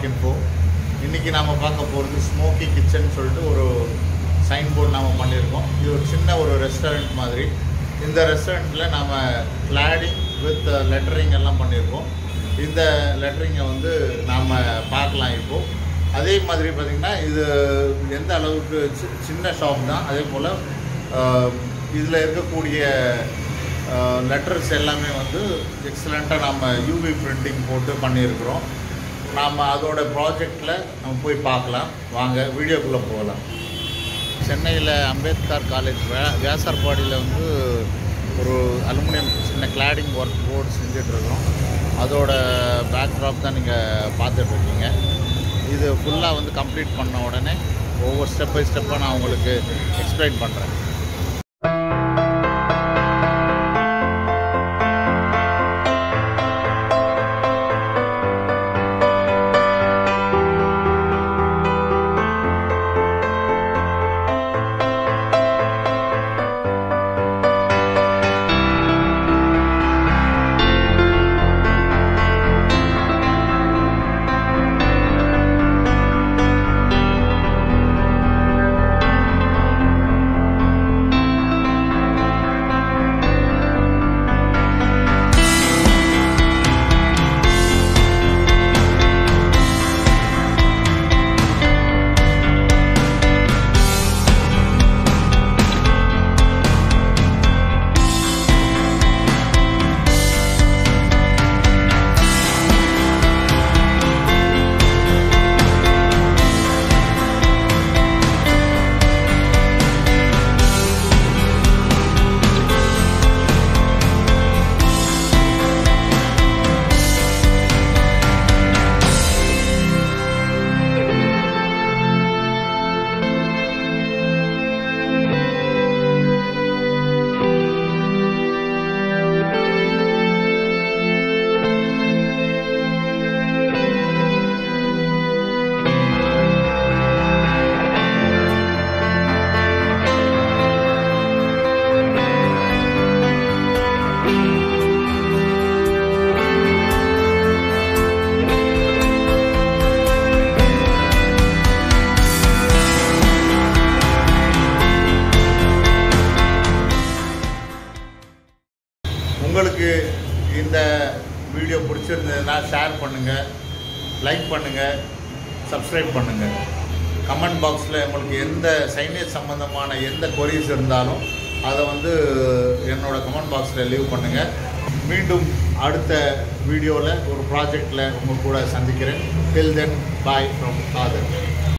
talk info இன்றைக்கி நாம் பார்க்க போகிறது ஸ்மோக்கி கிச்சன் சொல்லிட்டு ஒரு சைன் போர்டு நாம் பண்ணியிருக்கோம் இது ஒரு சின்ன ஒரு ரெஸ்டாரண்ட் மாதிரி இந்த ரெஸ்டாரண்ட்டில் நாம் கிளாடிங் வித் லெட்டரிங் எல்லாம் பண்ணியிருக்கோம் இந்த லெட்டரிங்கை வந்து நாம் பார்க்கலாம் இப்போது அதே மாதிரி பார்த்திங்கன்னா இது எந்த அளவுக்கு சி- சின்ன ஷாப் தான் அதே போல் இதில் இருக்கக்கூடிய லெட்டர்ஸ் எல்லாமே வந்து எக்ஸலண்ட்டாக நம்ம யூவி பிரிண்டிங் போட்டு பண்ணியிருக்கிறோம் நாம் அதோட ப்ராஜெக்டில் நம்ம போய் பார்க்கலாம் வாங்க வீடியோக்குள்ளே போகலாம் சென்னையில் அம்பேத்கர் காலேஜ் வே வியாசர்பாடியில் வந்து ஒரு அலுமினியம் சின்ன கிளாடிங் ஒர்க் போர்டு செஞ்சிட்ருக்கோம் அதோட பேக்ட்ராப் தான் நீங்கள் பார்த்துட்ருக்கீங்க இது ஃபுல்லாக வந்து கம்ப்ளீட் பண்ண உடனே ஒவ்வொரு ஸ்டெப் பை ஸ்டெப்பாக நான் உங்களுக்கு எக்ஸ்பிளைன் பண்ணுறேன் உங்களுக்கு இந்த வீடியோ பிடிச்சிருந்ததுன்னா ஷேர் பண்ணுங்கள் லைக் பண்ணுங்கள் சப்ஸ்கிரைப் பண்ணுங்கள் கமெண்ட் பாக்ஸில் உங்களுக்கு எந்த சைனேஜ் சம்மந்தமான எந்த கொரிஸ் இருந்தாலும் அதை வந்து என்னோட கமெண்ட் பாக்ஸில் லீவ் பண்ணுங்கள் மீண்டும் அடுத்த வீடியோவில் ஒரு ப்ராஜெக்டில் உங்கள் கூட சந்திக்கிறேன் டில் தென் பாய் ஃப்ரம் காதர்